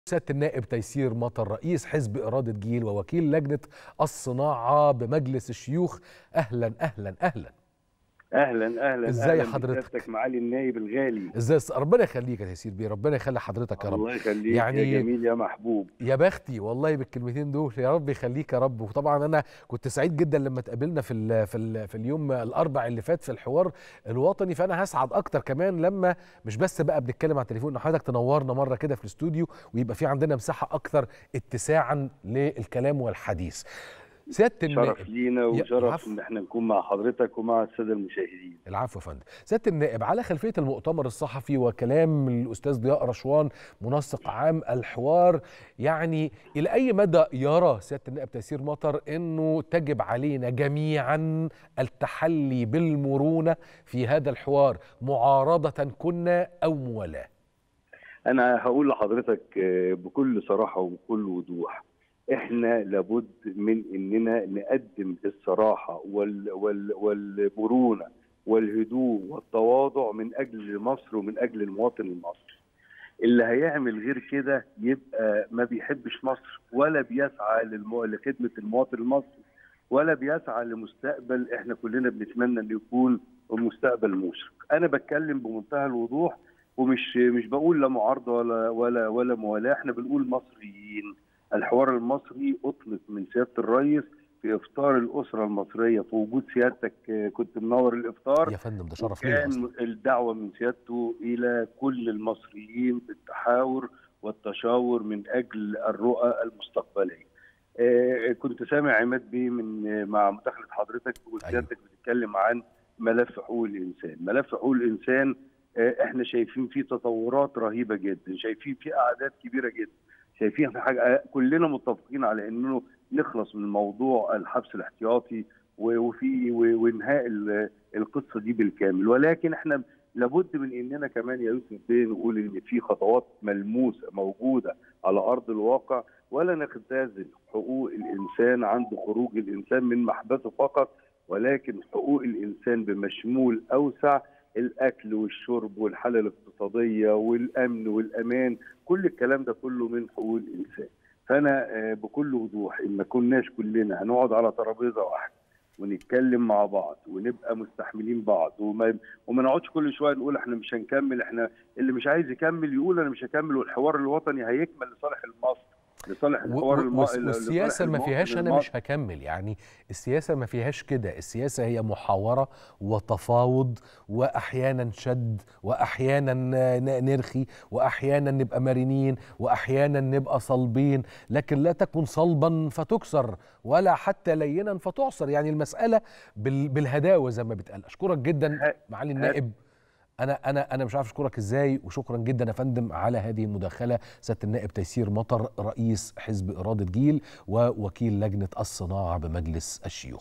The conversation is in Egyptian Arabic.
سياده النائب تيسير مطر رئيس حزب اراده جيل ووكيل لجنه الصناعه بمجلس الشيوخ اهلا اهلا اهلا اهلا اهلا ازاي أهلاً حضرتك؟ بسيادتك معالي النائب الغالي ازاي ربنا يخليك يا تيسير بيه ربنا يخلي حضرتك يا رب الله يخليك يعني- يا جميل يا محبوب يا بختي والله بالكلمتين دول يا رب يخليك يا رب وطبعا انا كنت سعيد جدا لما اتقابلنا في ال في ال في اليوم الاربع اللي فات في الحوار الوطني فانا هسعد اكتر كمان لما مش بس بقى بنتكلم على التليفون ان حضرتك تنورنا مره كده في الاستوديو ويبقى في عندنا مساحه اكتر اتساعا للكلام والحديث سياده شرف النائب لينا يا- وشرف العفو. ان احنا نكون مع حضرتك ومع الساده المشاهدين العفو يا فندم سياده النائب على خلفيه المؤتمر الصحفي وكلام الاستاذ ضياء رشوان منسق عام الحوار يعني الى اي مدى يرى سياده النائب تيسير مطر انه تجب علينا جميعا التحلي بالمرونه في هذا الحوار معارضه كنا او موالاه انا هقول لحضرتك آه، بكل صراحه وبكل وضوح احنا لابد من اننا نقدم الصراحه وال وال والمرونه والهدوء والتواضع من اجل مصر ومن اجل المواطن المصري اللي هيعمل غير كده يبقى ما بيحبش مصر ولا بيسعى للمو... لخدمه المواطن المصري ولا بيسعى لمستقبل احنا كلنا بنتمنى انه يكون مستقبل مشرق انا بتكلم بمنتهى الوضوح ومش مش بقول لا معارضه ولا ولا ولا موالاه احنا بنقول مصريين الحوار المصري اطلق من سياده الرئيس في افطار الاسره المصريه في وجود سيادتك آه، كنت منور الافطار يا فندم ده شرف لينا أصلاً. كان الدعوه من سيادته الى كل المصريين بالتحاور والتشاور من اجل الرؤى المستقبليه. آه، كنت سامع عماد بيه من آه، مع مداخله حضرتك وسيادتك بتتكلم عن ملف حقوق الانسان، ملف حقوق الانسان آه، احنا شايفين فيه تطورات رهيبه جدا، شايفين فيه اعداد كبيره جدا، شايفين في حاجه آه، كلنا متفقين على انه نخلص من موضوع الحبس الاحتياطي و- وفي و- وانهاء ال- القصه دي بالكامل ولكن احنا لابد من اننا كمان يا يوسف بيه نقول ان في خطوات ملموسه موجوده على ارض الواقع ولا نختزل حقوق الانسان عند خروج الانسان من محبسه فقط ولكن حقوق الانسان بمشمول اوسع الاكل والشرب والحاله الاقتصاديه والامن والامان كل الكلام ده كله من حقوق الانسان فانا آه، بكل وضوح ان ما كناش كلنا هنقعد على ترابيزه واحده ونتكلم مع بعض ونبقى مستحملين بعض وما وما نقعدش كل شويه نقول احنا مش هنكمل احنا اللي مش عايز يكمل يقول انا مش هكمل والحوار الوطني هيكمل لصالح المصر لصالح و- الحوار و- الم... والس- لصالح والسياسه ما المواطن فيهاش انا المصري. مش هكمل يعني السياسه ما فيهاش كده السياسه هي محاوره وتفاوض واحيانا شد واحيانا ن- نرخي واحيانا نبقى مرنين واحيانا نبقى صلبين لكن لا تكن صلبا فتكسر ولا حتى لينا فتعصر يعني المساله بال- بالهداوه زي ما بتقال اشكرك جدا ه- معالي النائب انا انا انا مش عارف اشكرك ازاي وشكرا جدا يا فندم على هذه المداخله سياده النائب تيسير مطر رئيس حزب اراده جيل ووكيل لجنه الصناعه بمجلس الشيوخ